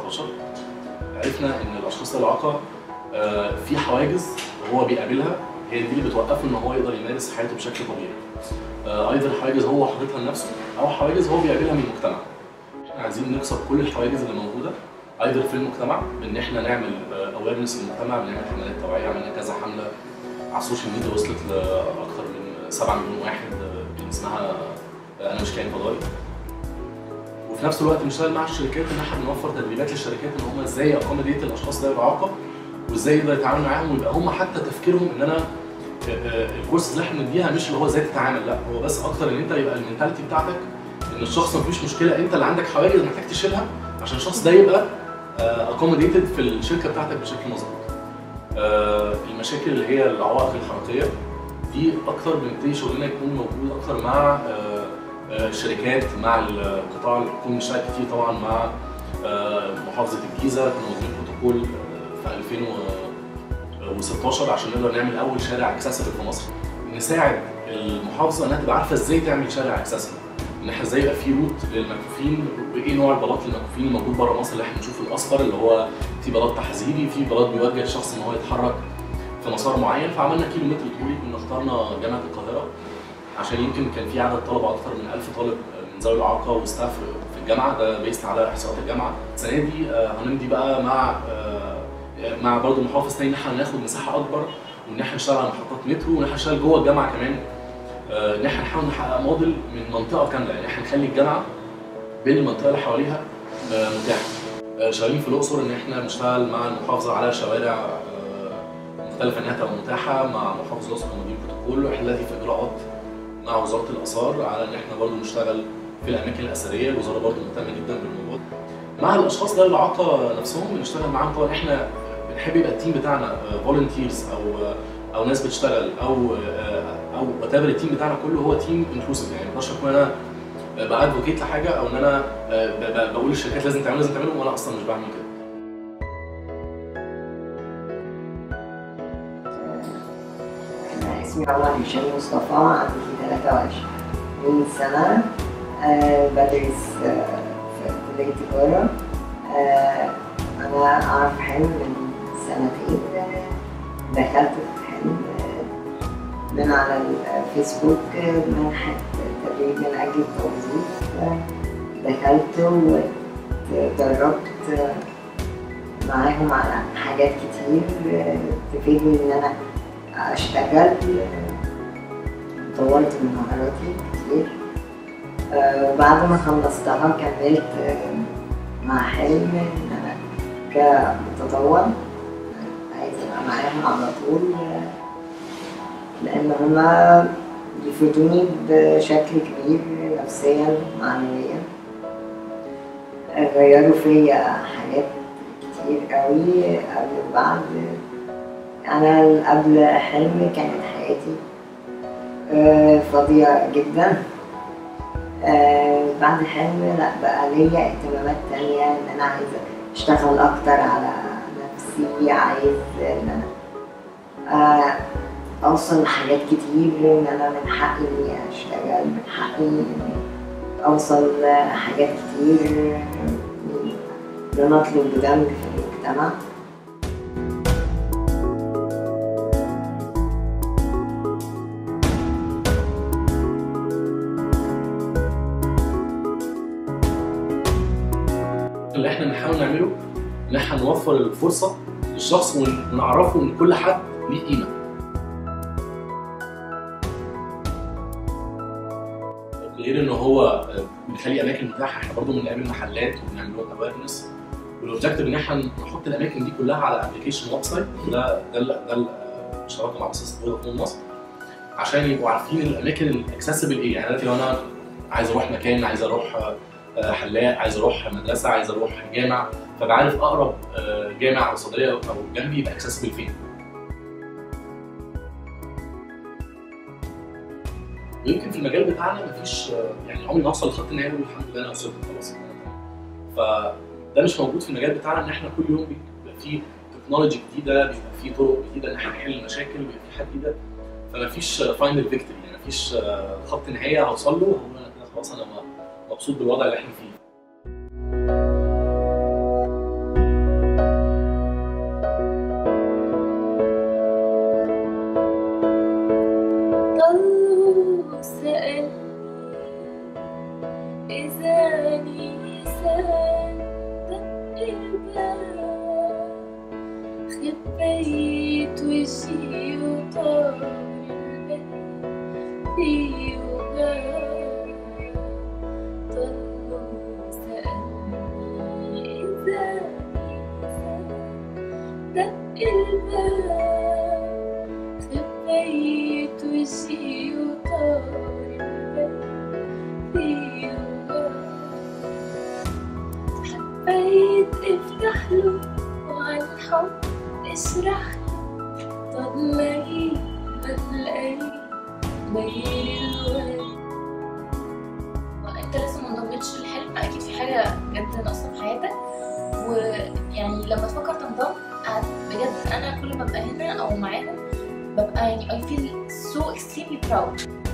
2019 عرفنا ان الاشخاص ذوي الاعاقه آه، في حواجز هو بيقابلها هي دي اللي بتوقفه ان هو يقدر يمارس حياته بشكل طبيعي. آه، ايضا حواجز هو حاططها لنفسه او حواجز هو بيقابلها من المجتمع. احنا عايزين نكسر كل الحواجز اللي موجوده ايضا في المجتمع بان احنا نعمل اويرنس للمجتمع بنعمل حملات توعيه عملنا كذا حمله على السوشيال ميديا وصلت لاكثر من 7 مليون واحد آه، كان اسمها آه، انا مش كائن فضائي. وفي نفس الوقت بنشتغل مع الشركات ان احنا بنوفر تدريبات للشركات ان هم ازاي اكوموديت الاشخاص ذوي الاعاقه وازاي يقدر يتعامل معاهم ويبقى هم حتى تفكيرهم ان انا آه، آه، الكورس اللي احنا بنديها مش اللي هو ازاي تتعامل لا هو بس اكتر ان انت يبقى المنتاليتي بتاعتك ان الشخص مفيش مشكله انت اللي عندك حواجز محتاج تشيلها عشان الشخص ده يبقى اكوموديتد في الشركه بتاعتك بشكل مظبوط. آه، المشاكل اللي هي العوائق الحركيه دي اكتر بنبتدي شغلنا يكون موجود اكتر مع آه، آه، الشركات مع القطاع الحكومي بنشتغل كتير طبعا مع آه، محافظه الجيزه كنا واخدين بروتوكول آه، في 2016 عشان نقدر نعمل اول شارع اكسسبل في مصر نساعد المحافظه انها تبقى عارفه ازاي تعمل شارع اكسسبل ان احنا ازاي يبقى في روت للمكفوفين وايه نوع البلاط للمكفوفين الموجود بره مصر اللي احنا بنشوفه الاصفر اللي هو في بلاط تحذيري في بلاط بيوجه الشخص ان هو يتحرك في مسار معين فعملنا كيلو متر طولي كنا اخترنا جامعه القاهره عشان يمكن كان في عدد طلبه اكتر من 1000 طالب من ذوي الاعاقه وستاف في الجامعه ده بيست على احصاءات الجامعه السنه دي آه، هنمضي بقى مع آه، مع برضه محافظ تاني ان احنا ناخد مساحه اكبر وان احنا نشتغل على محطات مترو وان احنا نشتغل جوه الجامعه كمان آه، ان احنا نحاول نحقق موديل من منطقه كامله يعني احنا نخلي الجامعه بالمنطقه اللي حواليها آه، متاحه آه، شغالين في الاقصر ان احنا بنشتغل مع المحافظه على شوارع آه، مختلفه انها تبقى متاحه مع محافظ الاقصر كمدير بروتوكول واحنا دلوقتي في اجراءات مع وزاره الاثار على ان احنا برضو نشتغل في الاماكن الاثريه الوزاره برضو مهتمه جدا بالموضوع مع الاشخاص ذوي الاعاقه نفسهم بنشتغل معاهم طبعا احنا بنحب يبقى التيم بتاعنا فولنتيرز او او ناس بتشتغل او او وات التيم بتاعنا كله هو تيم انكلوسيف يعني ما اقدرش اكون انا بادفوكيت لحاجه او ان انا ب- ب- بقول للشركات لازم تعملوا لازم تعملوا وانا اصلا مش بعمل كده أنا اسمي عمر هشام مصطفى عندي 23 سنة أه بدرس آه، في كلية تجارة أه أنا أعرف حلم من سنتين آه، دخلت في حلم آه، من على الفيسبوك آه، منحة تدريب من أجل التوظيف آه، دخلت واتدربت آه، معاهم على حاجات كتير آه، تفيدني إن أنا اشتغل طورت من مهاراتي كتير آه، وبعد ما خلصتها كملت آه، مع حلم ان انا كمتطوع عايز ابقى معاهم على طول آه، لان هما بيفيدوني بشكل كبير نفسيا معنويا آه، غيروا فيا حاجات كتير قوي قبل وبعد أنا قبل حلم كانت حياتي آه، فاضية جدا آه، بعد حلم لا بقى ليا اهتمامات تانية إن أنا عايزة أشتغل أكتر على نفسي عايز إن أنا آه، أوصل لحاجات كتير إن أنا من حقي إني أشتغل من حقي إني أوصل لحاجات كتير إن أنا أطلب دمج في المجتمع اللي احنا بنحاول نعمله ان احنا نوفر الفرصه للشخص ون- ونعرفه ان كل حد ليه قيمه. غير ان هو آه، بنخلي اماكن متاحه احنا برضه بنعمل محلات وبنعمل لهم اويرنس والاوبجيكتيف ان احنا نحط الاماكن دي كلها على ابلكيشن ويب سايت ده ده ال- ده ال- الشراكه مع مؤسسه فودافون مصر عشان يبقوا عارفين الاماكن الاكسسبل ايه يعني دلوقتي لو انا عايز اروح مكان عايز اروح آه، آه، حلاق عايز اروح مدرسه عايز اروح جامع فبقى عارف اقرب آه، جامع او صيدليه او جنبي يبقى اكسسبل فين ويمكن في المجال بتاعنا مفيش آه، يعني عمري ما اوصل لخط النهائي واقول الحمد لله انا وصلت خلاص فده مش موجود في المجال بتاعنا ان احنا كل يوم بيبقى فيه تكنولوجي جديده بيبقى فيه طرق جديده ان احنا نحل مشاكل بيبقى فيه حاجه جديده فمفيش فاينل فيكتوري يعني مفيش آه، خط نهايه هوصل له هو انا كده خلاص انا مبسوط بالوضع اللي احنا فيه سألني إذا نيسان دق الباب خبيت وجهي وطار الباب فيه غاب ضلوا سألني إذا نيسان دق الباب خبيت وجهي وطار الباب فيه غاب حبيت افتح له وعن حب اشرح له طلعي بتلاقي ميل الورد وانت لسه ما انضمتش للحلم اكيد في حاجه بجد ناقصه في حياتك ويعني لما تفكر تنضم أنا- بجد انا كل ما ابقى هنا او معاهم ببقى يعني I feel so extremely proud